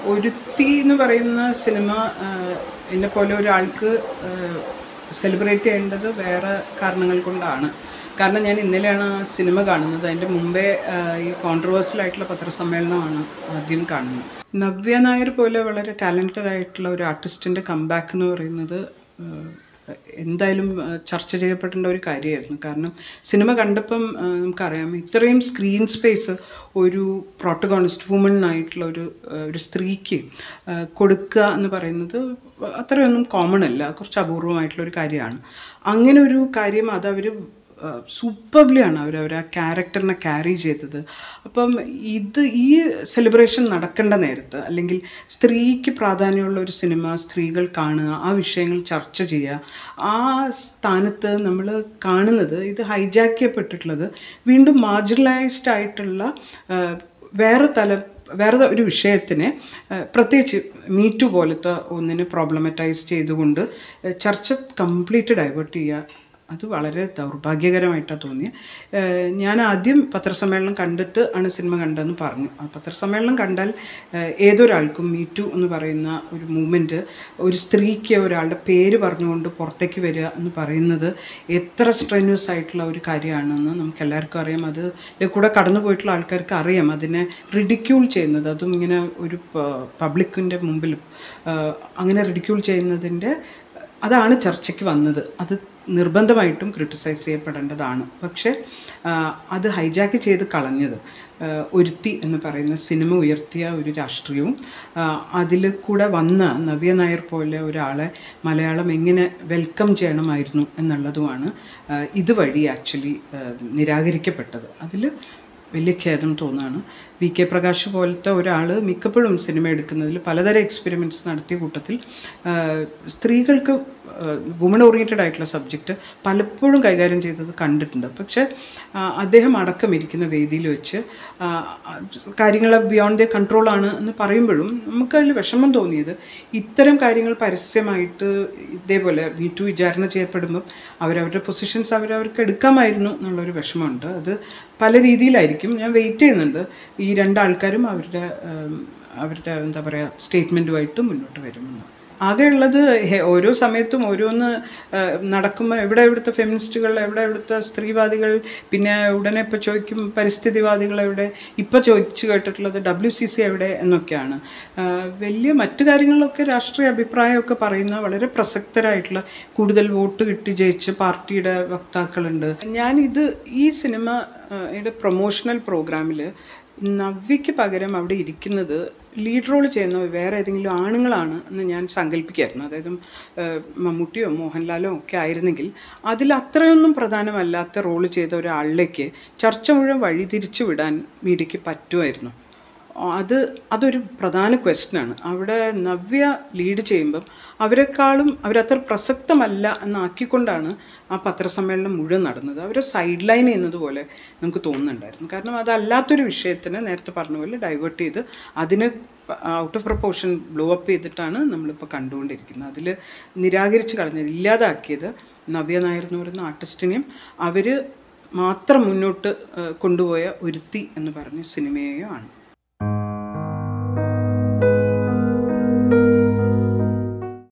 ഒരുത്തി എന്ന് പറയുന്ന സിനിമ എന്നെ പോലെ ഒരാൾക്ക് സെലിബ്രേറ്റ് ചെയ്യേണ്ടത് വേറെ കാരണങ്ങൾ കൊണ്ടാണ് കാരണം ഞാൻ ഇന്നലെയാണ് ആ സിനിമ കാണുന്നത് അതിൻ്റെ മുമ്പേ ആ, ഈ കോൺട്രവേഴ്സ്യൽ ആയിട്ടുള്ള പത്രസമ്മേളനമാണ് ആദ്യം കാണുന്നത് നവ്യ നായർ പോലെ വളരെ ടാലൻറ്റഡ് ആയിട്ടുള്ള ഒരു ആർട്ടിസ്റ്റിൻ്റെ കംബാക്ക് എന്ന് പറയുന്നത് ആ, എന്തായാലും ആ, ചർച്ച ചെയ്യപ്പെടേണ്ട ഒരു കാര്യമായിരുന്നു കാരണം സിനിമ കണ്ടപ്പം ആ, നമുക്കറിയാം ഇത്രയും സ്ക്രീൻ സ്പേസ് ഒരു പ്രോട്ടഗോണിസ്റ്റ് വുമൺ ഒരു ആ, ഒരു സ്ത്രീക്ക് ആ, കൊടുക്കുക എന്ന് പറയുന്നത് അത്രയൊന്നും കോമൺ അല്ല കുറച്ച് അപൂർവമായിട്ടുള്ള ഒരു കാര്യമാണ് അങ്ങനെ ഒരു കാര്യം അതവർ സൂപ്പർബ്ലിയാണ് അവർ അവർ ആ ക്യാരക്ടറിനെ ക്യാരി ചെയ്തത് അപ്പം ഇത് ഈ സെലിബ്രേഷൻ നടക്കേണ്ട നേരത്ത് അല്ലെങ്കിൽ സ്ത്രീക്ക് പ്രാധാന്യമുള്ള ഒരു സിനിമ സ്ത്രീകൾ കാണുക ആ വിഷയങ്ങൾ ചർച്ച ചെയ്യുക ആ സ്ഥാനത്ത് നമ്മൾ കാണുന്നത് ഇത് ഹൈജാക്ക് ചെയ്യപ്പെട്ടിട്ടുള്ളത് വീണ്ടും മാർജിനലൈസ്ഡ് ആയിട്ടുള്ള ആ, വേറെ തല വേറെ ഒരു വിഷയത്തിനെ ആ, പ്രത്യേകിച്ച് മീറ്റു പോലത്തെ ഒന്നിനെ പ്രോബ്ലമറ്റൈസ് ചെയ്തുകൊണ്ട് ആ, ചർച്ച കംപ്ലീറ്റ് ഡൈവേർട്ട് ചെയ്യുക അത് വളരെ ദൗർഭാഗ്യകരമായിട്ടാണ് തോന്നിയത് ഏഹ് ഞാൻ ആദ്യം പത്രസമ്മേളനം കണ്ടിട്ട് ആണ് സിനിമ കണ്ടതെന്ന് പറഞ്ഞു ആ പത്രസമ്മേളനം കണ്ടാൽ ഏഹ് ഏതൊരാൾക്കും മീറ്റു എന്ന് പറയുന്ന ഒരു മൂമെൻറ്റ് ഒരു സ്ത്രീക്ക് ഒരാളുടെ പേര് പറഞ്ഞുകൊണ്ട് പുറത്തേക്ക് വരിക എന്ന് പറയുന്നത് എത്ര സ്ട്രെന്യൂസ് ആയിട്ടുള്ള ഒരു കാര്യമാണെന്ന് നമുക്ക് എല്ലാവർക്കും അറിയാം അത് ഇതിൽ കൂടെ കടന്നു പോയിട്ടുള്ള ആൾക്കാർക്ക് അറിയാം അതിനെ റിഡിക്യൂൾ ചെയ്യുന്നത് അതും ഇങ്ങനെ ഒരു പബ്ലിക്കിൻ്റെ മുമ്പിൽ ഏഹ് അങ്ങനെ റിഡിക്യൂൾ ചെയ്യുന്നതിൻ്റെ അതാണ് ചർച്ചയ്ക്ക് വന്നത് അത് നിർബന്ധമായിട്ടും ക്രിട്ടിസൈസ് ചെയ്യപ്പെടേണ്ടതാണ് പക്ഷേ ആ, അത് ഹൈജാക്ക് ചെയ്ത് കളഞ്ഞത് ആ, ഒരുത്തി എന്ന് പറയുന്ന സിനിമ ഉയർത്തിയ ഒരു രാഷ്ട്രീയവും അതിൽ കൂടെ വന്ന നവ്യ നായർ പോലെ ഒരാളെ മലയാളം എങ്ങനെ വെൽക്കം ചെയ്യണമായിരുന്നു എന്നുള്ളതുമാണ് ആ, ഇതുവഴി ആക്ച്വലി നിരാകരിക്കപ്പെട്ടത് അതിൽ വലിയ ഖേദം തോന്നുകയാണ് വി കെ പ്രകാശ് പോലത്തെ ഒരാൾ മിക്കപ്പോഴും സിനിമ എടുക്കുന്നതിൽ പലതരം എക്സ്പെരിമെൻറ്റ്സ് നടത്തിയ കൂട്ടത്തിൽ ആ, സ്ത്രീകൾക്ക് വുമൺ ഓറിയൻറ്റഡ് ആയിട്ടുള്ള സബ്ജക്റ്റ് പലപ്പോഴും കൈകാര്യം ചെയ്തത് കണ്ടിട്ടുണ്ട് പക്ഷേ ആ, അദ്ദേഹം അടക്കം ഇരിക്കുന്ന വേദിയിൽ വെച്ച് ആ, ആ, കാര്യങ്ങൾ ബിയോണ്ട് ദ കൺട്രോളാണ് എന്ന് പറയുമ്പോഴും നമുക്ക് അതിൽ വിഷമം തോന്നിയത് ഇത്തരം കാര്യങ്ങൾ പരസ്യമായിട്ട് ഇതേപോലെ വി ടു വിചാരണ ചെയ്യപ്പെടുമ്പം അവരവരുടെ പൊസിഷൻസ് അവരവർക്ക് എടുക്കാമായിരുന്നു എന്നുള്ളൊരു വിഷമമുണ്ട് അത് പല രീതിയിലായിരിക്കും ഞാൻ വെയിറ്റ് ചെയ്യുന്നുണ്ട് ഈ രണ്ടാൾക്കാരും അവരുടെ ഉം, അവരുടെ എന്താ പറയുക സ്റ്റേറ്റ്മെൻറ്റുമായിട്ട് മുന്നോട്ട് വരുമെന്ന് ആകെയുള്ളത് ഹെ- ഓരോ സമയത്തും ഓരോന്ന് നടക്കുമ്പോൾ എവിടെ ഇവിടുത്തെ ഫെമിനിസ്റ്റുകൾ എവിടെ ഇവിടുത്തെ സ്ത്രീവാദികൾ പിന്നെ ഉടനെ ഇപ്പോൾ ചോദിക്കും പരിസ്ഥിതിവാദികൾ എവിടെ ഇപ്പോൾ ചോദിച്ചു കേട്ടിട്ടുള്ളത് ഡബ്ല്യു സി സി എവിടെ എന്നൊക്കെയാണ് ആ, വലിയ മറ്റു കാര്യങ്ങളിലൊക്കെ രാഷ്ട്രീയ അഭിപ്രായമൊക്കെ പറയുന്ന വളരെ പ്രസക്തരായിട്ടുള്ള കൂടുതൽ വോട്ട് കിട്ടി ജയിച്ച പാർട്ടിയുടെ വക്താക്കളുണ്ട് ഞാനിത് ഈ സിനിമ ആ, യുടെ പ്രൊമോഷണൽ പ്രോഗ്രാമിൽ നവ്യയ്ക്ക് പകരം അവിടെ ഇരിക്കുന്നത് ലീഡ് റോൾ ചെയ്യുന്ന വേറെ ഏതെങ്കിലും ആണുങ്ങളാണ് എന്ന് ഞാൻ സങ്കല്പിക്കായിരുന്നു അതായത് ഏഹ്, മമ്മൂട്ടിയോ മോഹൻലാലോ ഒക്കെ ആയിരുന്നെങ്കിൽ അതിൽ അത്രയൊന്നും പ്രധാനമല്ലാത്ത റോൾ ചെയ്ത ഒരാളിലേക്ക് ചർച്ച മുഴുവൻ വഴിതിരിച്ചു വിടാൻ മീഡിയയ്ക്ക് പറ്റുമായിരുന്നു അത് അതൊരു പ്രധാന ക്വസ്റ്റ്യനാണ് അവിടെ നവ്യ ലീഡ് ചെയ്യുമ്പം അവരെക്കാളും അവരത്ര പ്രസക്തമല്ല എന്നാക്കിക്കൊണ്ടാണ് ആ പത്രസമ്മേളനം മുഴുവൻ നടന്നത് അവരെ സൈഡ് ലൈൻ ചെയ്യുന്നത് പോലെ നമുക്ക് തോന്നുന്നുണ്ടായിരുന്നു കാരണം അതല്ലാത്തൊരു വിഷയത്തിന് നേരത്തെ പറഞ്ഞ പോലെ ഡൈവേർട്ട് ചെയ്ത് അതിന് out of proportion blow up ചെയ്തിട്ടാണ് നമ്മളിപ്പോൾ കണ്ടുകൊണ്ടിരിക്കുന്നത് അതിൽ നിരാകരിച്ച് കളഞ്ഞത് ഇല്ലാതാക്കിയത് നവ്യ നായർ എന്ന് പറയുന്ന ആർട്ടിസ്റ്റിനെയും അവർ മാത്രം മുന്നോട്ട് ആ, കൊണ്ടുപോയ ഒരുത്തി എന്ന് പറഞ്ഞ സിനിമയെയോ ആണ്